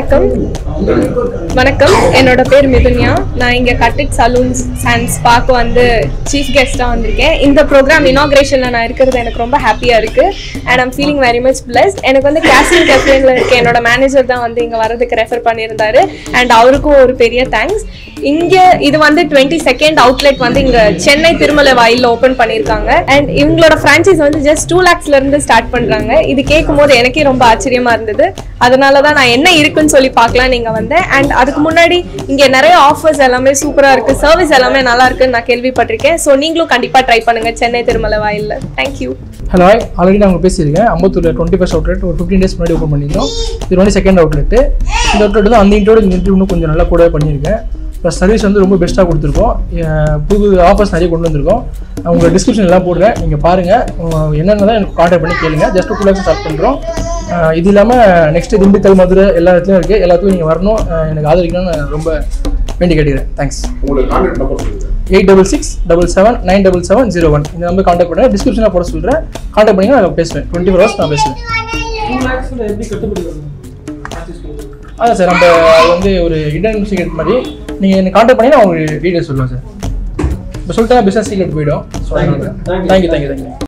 வணக்கம் வணக்கம் என்னோட பேர் மிதுன்யா நான் இங்க கட்டிட் சலூன்ஸ் அண்ட் ஸ்பாக்கு வந்து சீஃப் கெஸ்டா வந்திருக்கேன் இந்த ப்ரோக்ராம் இனாகிரேஷன்ல நான் இருக்கிறது எனக்கு ரொம்ப ஹாப்பியா இருக்கு and I'm feeling very much blessed எனக்கு வந்து கேஸ்டிங் கெஃபேல இருக்க என்னோட மேனேஜர் தான் வந்து இங்க வரதுக்கு ரெஃபர் பண்ணியிருந்தாரு அண்ட் அவருக்கும் ஒரு பெரிய தேங்க்ஸ் இங்க இது வந்து டுவெண்ட்டி செகண்ட் அவுட்லெட் வந்து இங்க சென்னை திருமலை வாயில்ல ஓபன் பண்ணிருக்காங்க அண்ட் இவங்களோட பிரான்ச்சைஸ் வந்து ஜஸ்ட் டூ லேக்ஸ்ல இருந்து ஸ்டார்ட் பண்றாங்க இது கேட்கும் போது எனக்கே ரொம்ப ஆச்சரியமா இருந்தது அதனால தான் நான் என்ன இருக்குன்னு சொல்லி பார்க்கலாம் நீங்க வந்தேன் அண்ட் அதுக்கு முன்னாடி இங்க நிறைய ஆஃபர்ஸ் எல்லாமே சூப்பரா இருக்கு சர்வீஸ் எல்லாமே நல்லா இருக்குன்னு நான் கேள்விப்பட்டிருக்கேன் ஸோ நீங்களும் கண்டிப்பா ட்ரை பண்ணுங்க சென்னை திருமலை வாயில்ல தேங்க்யூ ஹலோ ஆல்ரெடி நான் உங்களுக்கு பேசியிருக்கேன் அம்பத்தூரில் டுவெண்ட்டி ஃபஸ்ட் அவுட்லெட் ஒரு ஃபிஃப்டீன் டேஸ் முன்னாடி ஓப்பன் பண்ணியிருந்தோம் இது வந்து செகண்ட் அவுட்லெட்டு இந்த அவுட்லெட் தான் அந்த இன்டோட இந்த இன்டர்வியூ இன்னும் கொஞ்சம் நல்லா கூட பண்ணியிருக்கேன் ப்ளஸ் சர்வீஸ் வந்து ரொம்ப பெஸ்ட்டாக கொடுத்துருக்கோம் அஹ் புது ஆஃபர்ஸ் நிறைய கொண்டு வந்திருக்கோம் நான் உங்கள் டிஸ்கிரிப்ஷன் எல்லாம் போடுறேன் நீங்கள் பாருங்கள் என்னென்ன தான் எனக்கு கான்டாக்ட் பண்ணி கேளுங்க ஜஸ்ட் டூ லேக்ஸ் ஸ்டார்ட் பண்ணுறோம் இது இல்லாமல் நெக்ஸ்ட் திண்டுக்கல் மதுரை எல்லா இடத்துலையும் இருக்குது எல்லாத்துக்கும் நீங்கள் வரணும் அஹ் எனக்கு ஆதரிக்கணும்னு நான் ரொம்ப வேண்டி கேட்டுக்கிறேன் தேங்க்ஸ் உங்களுக்கு கான்டாக்ட் நம்பர் சொல்லுங்க eight double six double seven nine double seven zero one இந்த நம்பர் கான்டாக்ட் பண்ணுறேன் டிஸ்கிரிப்ஷனில் போட சொல்கிறேன் கான்டாக்ட் பண்ணி நான் பேசுவேன் டுவெண்ட்டி ஃபோர் ஹவர்ஸ் நான் பேசுவேன் அதான் சார் நம்ம அது வந்து ஒரு இன்டர்னல் சீக்ரெட் மாதிரி நீங்கள் என்ன கான்டாக்ட் பண்ணி நான் உங்களுக்கு டீட்டெயில்ஸ் சொல்லுவேன் சார் இப்போ சொல்லிட்டா பிஸ்னஸ் சீக்ரெட் போயிடும் ஸோ தேங்க்யூ தேங்க்யூ தேங்க்யூ